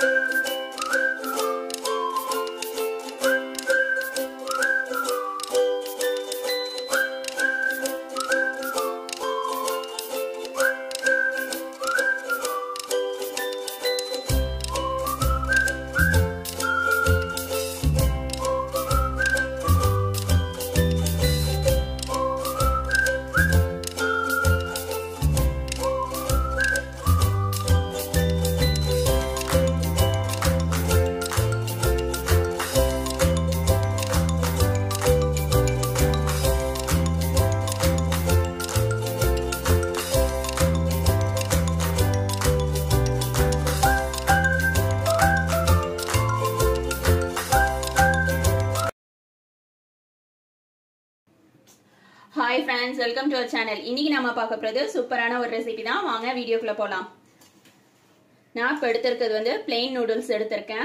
hi friends welcome to our channel இன்னைக்கு நம்ம பார்க்க போகிறது சூப்பரான ஒரு ரெசிபி தான் வாங்க வீடியோக்குள்ள போகலாம் நான் இப்போ எடுத்திருக்கிறது வந்து பிளெயின் நூடுல்ஸ் எடுத்திருக்கேன்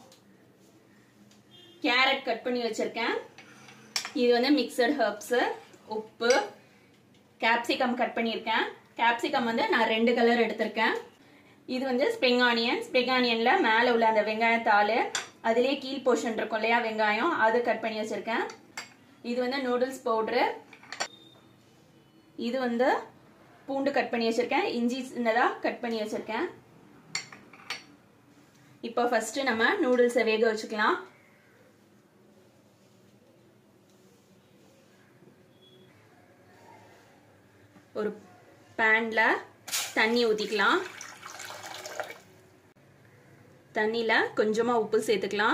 கேரட் கட் பண்ணி வச்சிருக்கேன் இது வந்து மிக்சட் ஹர்ப்ஸு உப்பு கேப்சிகம் கட் பண்ணியிருக்கேன் கேப்சிகம் வந்து நான் ரெண்டு கலர் எடுத்திருக்கேன் இது வந்து ஸ்ப்ரிங் ஆனியன் ஸ்ப்ரிங் ஆனியனில் மேலே உள்ள அந்த வெங்காயத்தாள் அதுலேயே கீழ் போர்ஷன் இருக்கும் இல்லையா வெங்காயம் அது கட் பண்ணி வச்சுருக்கேன் இது வந்து நூடுல்ஸ் பவுட்ரு இது வந்து பூண்டு கட் பண்ணி வச்சிருக்கேன் இஞ்சி சின்னதாக கட் பண்ணி வச்சிருக்கேன் இப்போ ஃபர்ஸ்ட் நம்ம நூடுல்ஸை வேக வச்சுக்கலாம் ஒரு பேன்ல தண்ணி ஊற்றிக்கலாம் தண்ணியில் கொஞ்சமாக உப்பு சேர்த்துக்கலாம்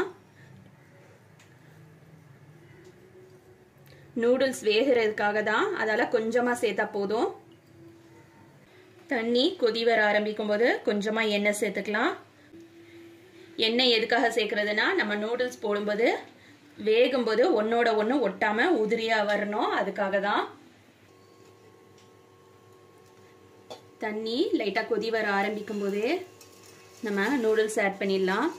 நூடுல்ஸ் வேகிறதுக்காக தான் அதால் கொஞ்சமாக சேர்த்தா போதும் தண்ணி கொதி வர ஆரம்பிக்கும் போது கொஞ்சமாக எண்ணெய் சேர்த்துக்கலாம் எண்ணெய் எதுக்காக சேர்க்கறதுனா நம்ம நூடுல்ஸ் போடும்போது வேகும்போது ஒன்னோட ஒன்று ஒட்டாமல் உதிரியாக வரணும் அதுக்காக தான் தண்ணி லைட்டாக கொதி வர ஆரம்பிக்கும் போதே நம்ம நூடுல்ஸ் ஆட் பண்ணிடலாம்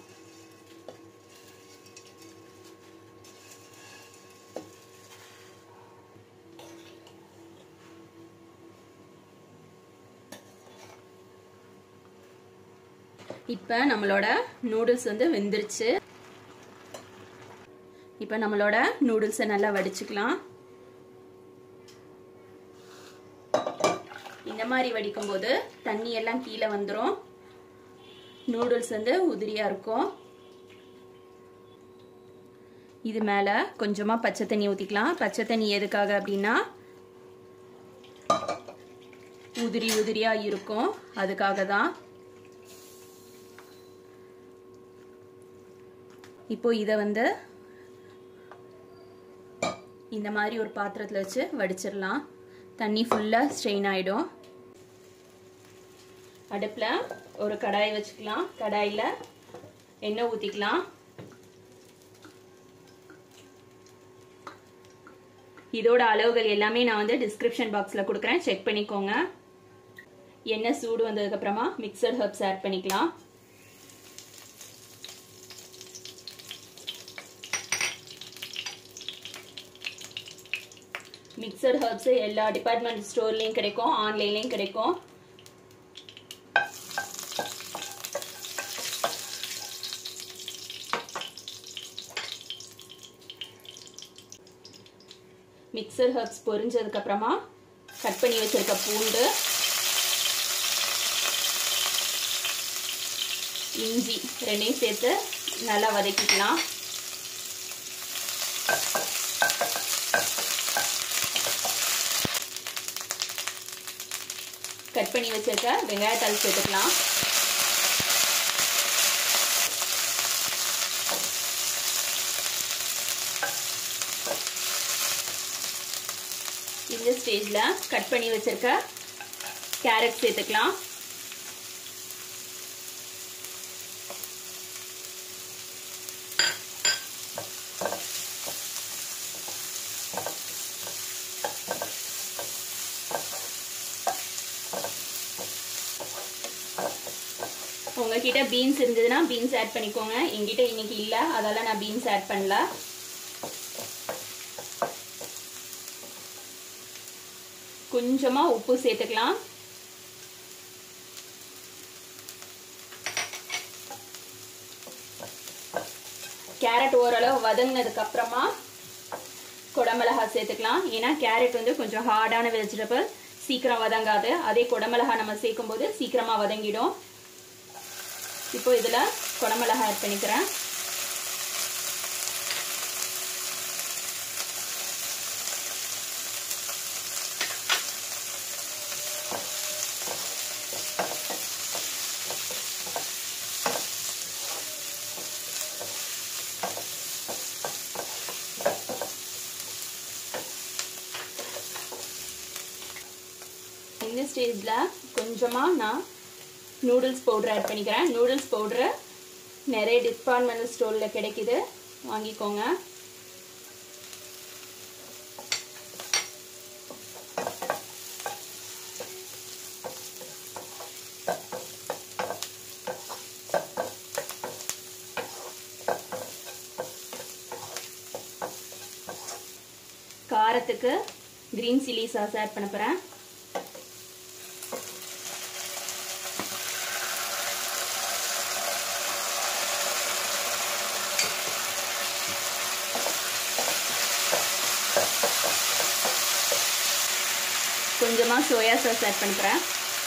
இப்போ நம்மளோட நூடுல்ஸ் வந்து வெந்துருச்சு இப்போ நம்மளோட நூடுல்ஸை நல்லா வடிச்சுக்கலாம் இந்த மாதிரி வடிக்கும் போது தண்ணி எல்லாம் கீழே வந்துடும் நூடுல்ஸ் வந்து உதிரியாக இருக்கும் இது மேலே கொஞ்சமாக பச்சை தண்ணி ஊற்றிக்கலாம் பச்சை தண்ணி எதுக்காக அப்படின்னா உதிரி உதிரியாக இருக்கும் அதுக்காக தான் இப்போ இதை வந்து இந்த மாதிரி ஒரு பாத்திரத்தில் வச்சு வடிச்சிடலாம் தண்ணி ஃபுல்லாக ஸ்ட்ரெயின் ஆகிடும் அடுப்பில் ஒரு கடாய் வச்சுக்கலாம் கடாயில் எண்ணெய் ஊற்றிக்கலாம் இதோட அளவுகள் எல்லாமே நான் வந்து டிஸ்கிரிப்ஷன் பாக்ஸில் கொடுக்குறேன் செக் பண்ணிக்கோங்க எண்ணெய் சூடு வந்ததுக்கப்புறமா மிக்சர் ஹர்ப்ஸ் ஆட் பண்ணிக்கலாம் மிக்சர் ஹர்ப்ஸ் எல்லா டிபார்ட்மெண்ட் ஸ்டோர்லேயும் கிடைக்கும் ஆன்லைன்லேயும் கிடைக்கும் மிக்சர் ஹர்ப்ஸ் பொரிஞ்சதுக்கு அப்புறமா கட் பண்ணி வச்சிருக்க பூண்டு இஞ்சி ரெண்டையும் சேர்த்து நல்லா வதக்கிக்கலாம் கட் பண்ணி வச்சிருக்க வெங்காயத்தாள் சேர்த்துக்கலாம் இந்த ஸ்டேஜில் கட் பண்ணி வச்சிருக்க கேரட் சேர்த்துக்கலாம் உங்ககிட்ட பீன்ஸ் இருந்ததுன்னா பீன்ஸ் ஆட் பண்ணிக்கோங்க எங்கிட்ட இன்னைக்கு இல்லை அதால நான் பீன்ஸ் ஆட் பண்ணல கொஞ்சமா உப்பு சேர்த்துக்கலாம் கேரட் ஓரளவு வதங்கினதுக்கு அப்புறமா குடமிளகா சேர்த்துக்கலாம் ஏன்னா கேரட் வந்து கொஞ்சம் ஹார்டான வெஜிடபிள் சீக்கிரம் வதங்காது அதே குடமிளகா நம்ம சேர்க்கும் போது சீக்கிரமா வதங்கிடும் இப்போ இதுல குடமிளகா ஆட் பண்ணிக்கிறேன் இந்த ஸ்டேஜில் கொஞ்சமாக நான் நூடுல்ஸ் பவுடர் ஆட் பண்ணிக்கிறேன் நூடுல்ஸ் பவுடரு நிறைய டிபார்ட்மெண்டல் ஸ்டோரில் கிடைக்குது வாங்கிக்கோங்க காரத்துக்கு கிரீன் சில்லி சாஸ் ஆட் பண்ண போகிறேன் கொஞ்சமாக சோயா சாஸ் ஆட் பண்ணுறேன்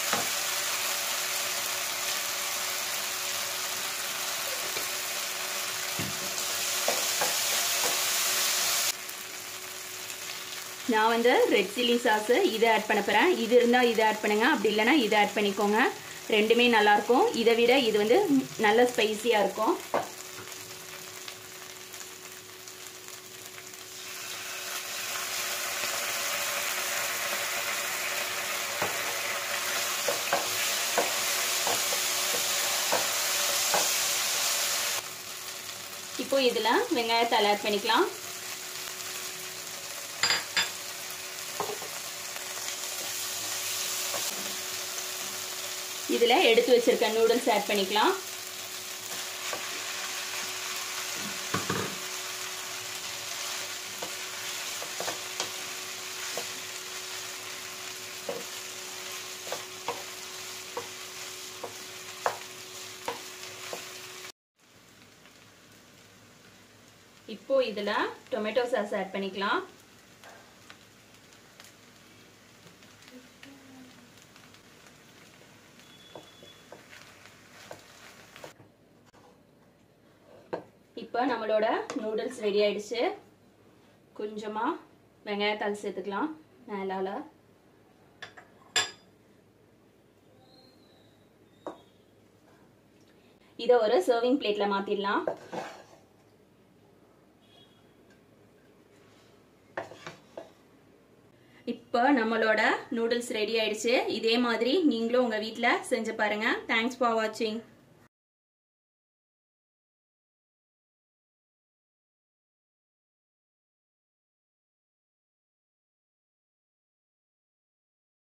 நான் வந்து ரெட் சில்லி சாஸு இதை ஆட் பண்ண போகிறேன் இது இருந்தால் இதை ஆட் பண்ணுங்க அப்படி இல்லைன்னா இதை ஆட் பண்ணிக்கோங்க ரெண்டுமே நல்லாயிருக்கும் இதை விட இது வந்து நல்ல ஸ்பைசியாக இருக்கும் இப்போ இதில் வெங்காயத்தால் ஆட் பண்ணிக்கலாம் இதில் எடுத்து வச்சிருக்க நூடுல்ஸ் ஆட் பண்ணிக்கலாம் இப்போ இதில் டொமேட்டோ சாஸ் ஆட் பண்ணிக்கலாம் இப்போ நம்மளோட நூடுல்ஸ் ரெடி ஆயிடுச்சு கொஞ்சமாக வெங்காயத்தாள் சேர்த்துக்கலாம் மேலால இதை ஒரு சர்விங் பிளேட்ல மாத்திடலாம் இப்போ நம்மளோட நூடுல்ஸ் ரெடி ஆயிடுச்சு இதே மாதிரி நீங்களும் உங்க வீட்டில் செஞ்சு பாருங்க தேங்க்ஸ் ஃபார் வாட்சிங்